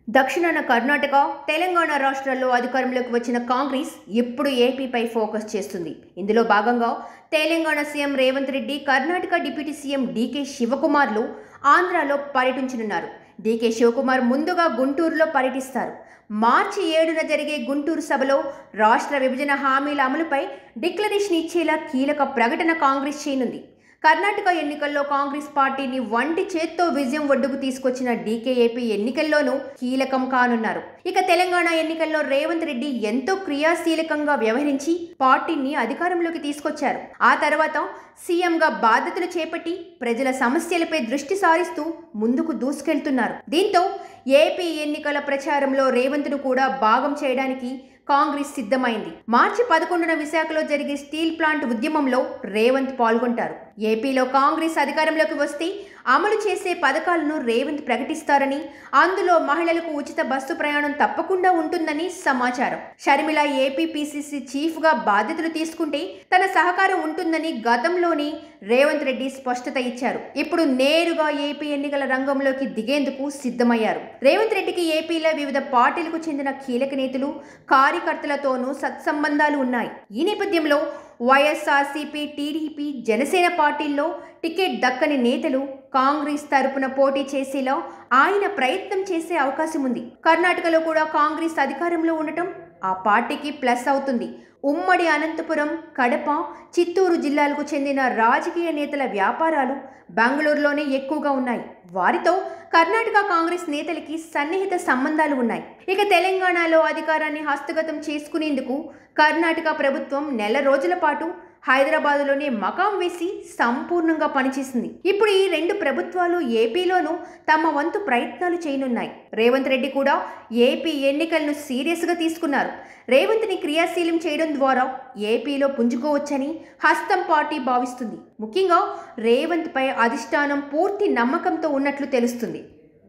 దక్షిణాన కర్ణాటక తెలంగాణ రాష్ట్రాల్లో అధికారంలోకి వచ్చిన కాంగ్రెస్ ఇప్పుడు ఏపీపై ఫోకస్ చేస్తుంది ఇందులో భాగంగా Telangana CM Revanth Reddy Karnataka deputy CM DK శివకుమార్లు ఆంధ్రాలో పర్యటించనున్నారు డీకే శివకుమార్ ముందుగా గుంటూరులో పర్యటిస్తారు మార్చి ఏడున జరిగే గుంటూరు సభలో రాష్ట్ర విభజన హామీల అమలుపై డిక్లరేషన్ ఇచ్చేలా కీలక ప్రకటన కాంగ్రెస్ చేయనుంది కర్ణాటక ఎన్నికల్లో కాంగ్రెస్ పార్టీని వంటి చేత్తో విజయం ఒడ్డుకు తీసుకొచ్చిన డీకేఏపీ ఎన్నికల్లోనూ కీలకం కానున్నారు ఇక తెలంగాణ ఎన్నికల్లో రేవంత్ రెడ్డి ఎంతో క్రియాశీలకంగా వ్యవహరించి పార్టీని అధికారంలోకి తీసుకొచ్చారు ఆ తర్వాత సీఎంగా బాధ్యతలు చేపట్టి ప్రజల సమస్యలపై దృష్టి సారిస్తూ ముందుకు దూసుకెళ్తున్నారు దీంతో ఏపీ ఎన్నికల ప్రచారంలో రేవంత్ను కూడా భాగం చేయడానికి కాంగ్రెస్ సిద్ధమైంది మార్చి పదకొండున విశాఖలో జరిగే స్టీల్ ప్లాంట్ ఉద్యమంలో రేవంత్ పాల్గొంటారు ఏపీలో కాంగ్రెస్ అధికారంలోకి వస్తే అమలు చేసే పథకాలను రేవంత్ ప్రకటిస్తారని అందులో మహిళలకు ఉచిత బస్సు ప్రయాణం తప్పకుండా ఉంటుందని సమాచారం షర్మిల ఏపీ పిసిసి చీఫ్ గా బాధ్యతలు తీసుకుంటే తన సహకారం ఉంటుందని గతంలోనే రేవంత్ రెడ్డి స్పష్టత ఇచ్చారు ఇప్పుడు నేరుగా ఏపీ ఎన్నికల రంగంలోకి దిగేందుకు సిద్ధమయ్యారు రేవంత్ రెడ్డికి ఏపీలో వివిధ పార్టీలకు చెందిన కీలక నేతలు కార్యకర్తలతోనూ సత్సంబంధాలు ఉన్నాయి ఈ నేపథ్యంలో వైఎస్ఆర్సీపీ టీడీపీ జనసేన పార్టీల్లో టికెట్ దక్కని నేతలు కాంగ్రెస్ తరపున పోటీ చేసేలా ఆయన ప్రయత్నం చేసే అవకాశం ఉంది కర్ణాటకలో కూడా కాంగ్రెస్ అధికారంలో ఉండటం ఆ పార్టీకి ప్లస్ అవుతుంది ఉమ్మడి అనంతపురం కడప చిత్తూరు జిల్లాలకు చెందిన రాజకీయ నేతల వ్యాపారాలు బెంగళూరులోనే ఎక్కువగా ఉన్నాయి వారితో కర్ణాటక కాంగ్రెస్ నేతలకి సన్నిహిత సంబంధాలు ఉన్నాయి ఇక తెలంగాణలో అధికారాన్ని హస్తగతం చేసుకునేందుకు కర్ణాటక ప్రభుత్వం నెల రోజుల పాటు హైదరాబాదులోనే మకాం వేసి సంపూర్ణంగా పనిచేసింది ఇప్పుడు ఈ రెండు ప్రభుత్వాలు ఏపీలోనూ తమ వంతు ప్రయత్నాలు చేయనున్నాయి రేవంత్ రెడ్డి కూడా ఏపీ ఎన్నికలను సీరియస్గా తీసుకున్నారు రేవంత్ని క్రియాశీలం చేయడం ద్వారా ఏపీలో పుంజుకోవచ్చని హస్తం పార్టీ భావిస్తుంది ముఖ్యంగా రేవంత్పై అధిష్టానం పూర్తి నమ్మకంతో ఉన్నట్లు తెలుస్తుంది